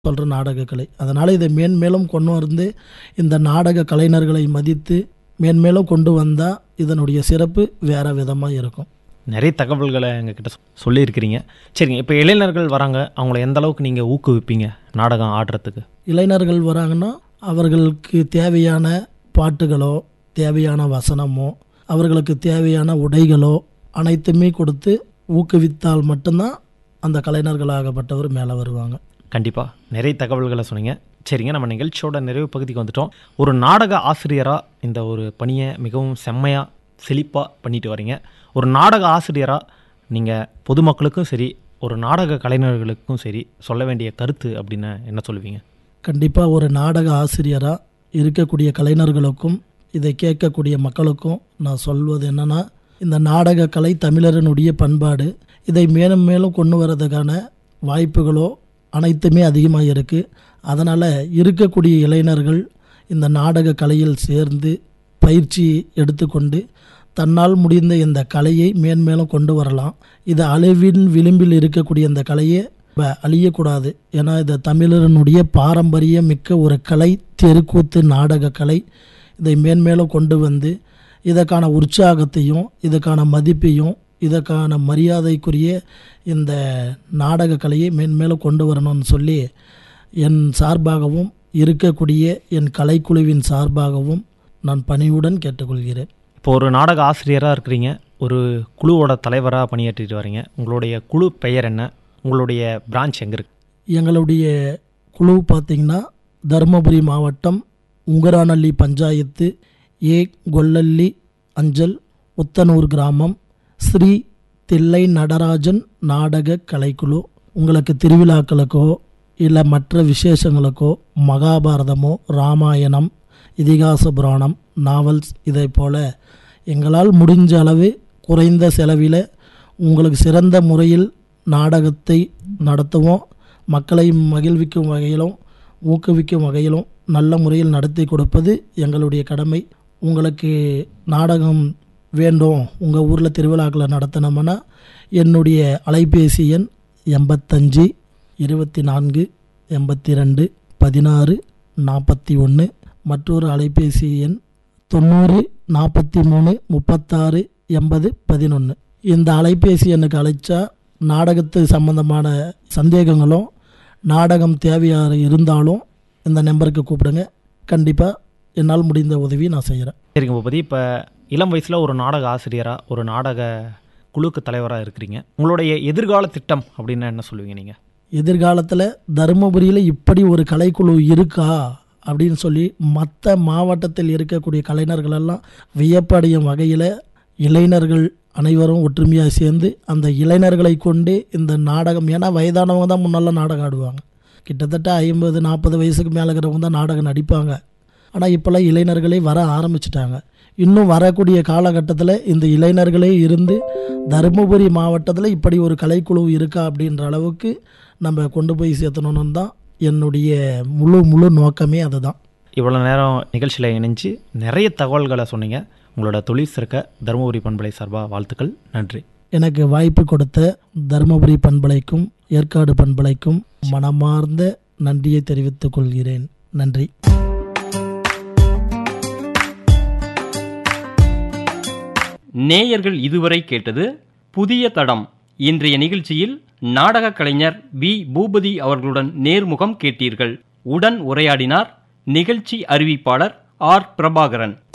சொல்கிற நாடகக்கலை அதனால் இதை மேன்மேலும் கொண்டு வந்து இந்த நாடக கலைஞர்களை மதித்து மேன்மேலும் கொண்டு வந்தால் இதனுடைய சிறப்பு வேறு விதமாக இருக்கும் நிறைய தகவல்களை எங்ககிட்ட சொ- சொல்லியிருக்கிறீங்க சரிங்க இப்போ இளைஞர்கள் வராங்க அவங்கள எந்த அளவுக்கு நீங்கள் ஊக்குவிப்பீங்க நாடகம் ஆடுறதுக்கு இளைஞர்கள் வராங்கன்னா அவர்களுக்கு தேவையான பாட்டுகளோ தேவையான வசனமோ அவர்களுக்கு தேவையான உடைகளோ அனைத்துமே கொடுத்து ஊக்குவித்தால் மட்டும்தான் அந்த கலைஞர்களாகப்பட்டவர் மேலே வருவாங்க கண்டிப்பாக நிறைய தகவல்களை சொன்னீங்க சரிங்க நம்ம நிகழ்ச்சியோட நிறைவு பகுதிக்கு வந்துட்டோம் ஒரு நாடக ஆசிரியராக இந்த ஒரு பணியை மிகவும் செம்மையாக செழிப்பாக பண்ணிட்டு வரீங்க ஒரு நாடக ஆசிரியராக நீங்கள் பொதுமக்களுக்கும் சரி ஒரு நாடக கலைஞர்களுக்கும் சரி சொல்ல வேண்டிய கருத்து அப்படின்னு என்ன சொல்லுவீங்க கண்டிப்பாக ஒரு நாடக ஆசிரியராக இருக்கக்கூடிய கலைஞர்களுக்கும் இதை கேட்கக்கூடிய மக்களுக்கும் நான் சொல்வது என்னன்னா இந்த நாடக கலை தமிழரனுடைய பண்பாடு இதை மேலும் மேலும் கொண்டு வரதுக்கான வாய்ப்புகளோ அனைத்துமே அதிகமாக இருக்குது அதனால் இருக்கக்கூடிய இளைஞர்கள் இந்த நாடக கலையில் சேர்ந்து பயிற்சி எடுத்துக்கொண்டு தன்னால் முடிந்த இந்த கலையை மேன்மேலும் கொண்டு வரலாம் இது அழிவின் விளிம்பில் இருக்கக்கூடிய இந்த கலையை வ- அழியக்கூடாது ஏன்னா இது தமிழனுடைய பாரம்பரிய மிக்க ஒரு கலை தெருக்கூத்து நாடக கலை இதை மேன்மேலும் கொண்டு வந்து இதற்கான உற்சாகத்தையும் இதற்கான மதிப்பையும் இதற்கான மரியாதைக்குரிய இந்த நாடக கலையை மேன்மேலும் கொண்டு வரணும்னு சொல்லி என் சார்பாகவும் இருக்கக்கூடிய என் கலைக்குழுவின் சார்பாகவும் நான் பணிவுடன் கேட்டுக்கொள்கிறேன் இப்போ ஒரு நாடக ஆசிரியராக இருக்கிறீங்க ஒரு குழுவோட தலைவராக பணியாற்றிட்டு வரீங்க உங்களுடைய குழு பெயர் என்ன உங்களுடைய பிரான்ச் எங்கே இருக்கு எங்களுடைய குழு பார்த்திங்கன்னா தருமபுரி மாவட்டம் உங்கரானல்லி பஞ்சாயத்து ஏ கொல்லல்லி அஞ்சல் உத்தனூர் கிராமம் ஸ்ரீ தில்லை நடராஜன் நாடக கலைக்குழு உங்களுக்கு திருவிழாக்களுக்கோ இல்லை மற்ற விசேஷங்களுக்கோ மகாபாரதமோ ராமாயணம் இதிகாச புராணம் நாவல்ஸ் இதை போல எங்களால் முடிஞ்ச அளவு குறைந்த செலவில் உங்களுக்கு சிறந்த முறையில் நாடகத்தை நடத்துவோம் மக்களை மகிழ்விக்கும் வகையிலும் ஊக்குவிக்கும் வகையிலும் நல்ல முறையில் நடத்தி கொடுப்பது எங்களுடைய கடமை உங்களுக்கு நாடகம் வேண்டும் உங்கள் ஊரில் திருவிழாக்களை நடத்தினோம்னா என்னுடைய அலைபேசி எண் எண்பத்தஞ்சு இருபத்தி நான்கு எண்பத்தி ரெண்டு பதினாறு நாற்பத்தி ஒன்று மற்றொரு அலைபேசி எண் தொண்ணூறு நாற்பத்தி மூணு முப்பத்தாறு எண்பது பதினொன்று இந்த அலைபேசி எண்ணுக்கு அழைச்சா நாடகத்து சம்பந்தமான சந்தேகங்களும் நாடகம் தேவையாக இருந்தாலும் இந்த நம்பருக்கு கூப்பிடுங்க கண்டிப்பாக என்னால் முடிந்த உதவி நான் செய்கிறேன் சரிங்க பூபதி இப்போ இளம் வயசில் ஒரு நாடக ஆசிரியராக ஒரு நாடக குழுக்கு தலைவராக இருக்கிறீங்க உங்களுடைய எதிர்கால திட்டம் அப்படின்னு என்ன சொல்லுவீங்க நீங்கள் எதிர்காலத்தில் தருமபுரியில் இப்படி ஒரு கலைக்குழு இருக்கா அப்படின்னு சொல்லி மற்ற மாவட்டத்தில் இருக்கக்கூடிய கலைஞர்கள் எல்லாம் வியப்படையும் வகையில் இளைஞர்கள் அனைவரும் ஒற்றுமையாக சேர்ந்து அந்த இளைஞர்களை கொண்டு இந்த நாடகம் ஏன்னா வயதானவங்க தான் முன்னெல்லாம் நாடகம் ஆடுவாங்க கிட்டத்தட்ட ஐம்பது நாற்பது வயசுக்கு மேலே இருக்கிறவங்க தான் நாடகம் நடிப்பாங்க ஆனால் இப்போல்லாம் இளைஞர்களே வர ஆரம்பிச்சிட்டாங்க இன்னும் வரக்கூடிய காலகட்டத்தில் இந்த இளைஞர்களே இருந்து தருமபுரி மாவட்டத்தில் இப்படி ஒரு கலைக்குழு இருக்கா அப்படின்ற அளவுக்கு நம்ம கொண்டு போய் சேர்த்தணுன்னு தான் என்னுடைய முழு முழு நோக்கமே அதுதான் இவ்வளோ நேரம் நிகழ்ச்சியில் இணைஞ்சு நிறைய தகவல்களை சொன்னீங்க உங்களோட தொழில் சிறக்க தருமபுரி பண்பலை சார்பாக வாழ்த்துக்கள் நன்றி எனக்கு வாய்ப்பு கொடுத்த தருமபுரி பண்பலைக்கும் ஏற்காடு பண்பலைக்கும் மனமார்ந்த நன்றியை தெரிவித்துக் கொள்கிறேன் நன்றி நேயர்கள் இதுவரை கேட்டது புதிய தடம் இன்றைய நிகழ்ச்சியில் நாடக கலைஞர் வி பூபதி அவர்களுடன் நேர்முகம் கேட்டீர்கள் உடன் உரையாடினார் நிகழ்ச்சி அறிவிப்பாளர் ஆர் பிரபாகரன்